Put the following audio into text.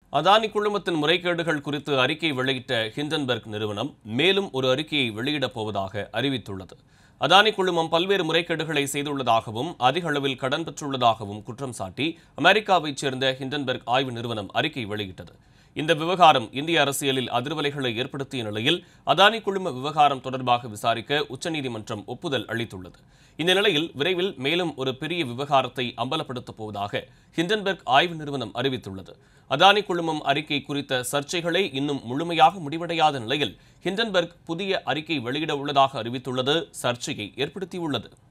அதானி குழுமத்தின் முறைகேடுகள் குறித்து அறிக்கை வெளியிட்ட ஹிண்டன்பர்க் நிறுவனம் மேலும் ஒரு அறிக்கையை வெளியிடப் போவதாக அறிவித்துள்ளது அதானி குழுமம் பல்வேறு முறைகேடுகளை செய்துள்ளதாகவும் அதிக அளவில் கடன் பெற்றுள்ளதாகவும் குற்றம் சாட்டி அமெரிக்காவைச் சேர்ந்த ஹிண்டன்பர்க் ஆய்வு நிறுவனம் அறிக்கை வெளியிட்டது இந்த விவகாரம் இந்திய அரசியலில் அதிர்வலைகளை ஏற்படுத்திய நிலையில் அதானி குழும விவகாரம் தொடர்பாக விசாரிக்க உச்சநீதிமன்றம் ஒப்புதல் அளித்துள்ளது இந்த நிலையில் விரைவில் மேலும் ஒரு பெரிய விவகாரத்தை அம்பலப்படுத்தப் போவதாக ஹிண்டன்பர்க் ஆய்வு நிறுவனம் அறிவித்துள்ளது அதானி குழுமம் அறிக்கை குறித்த சர்ச்சைகளே இன்னும் முழுமையாக முடிவடையாத நிலையில் ஹிண்டன்பர்க் புதிய அறிக்கை வெளியிட உள்ளதாக அறிவித்துள்ளது சர்ச்சையை ஏற்படுத்தியுள்ளது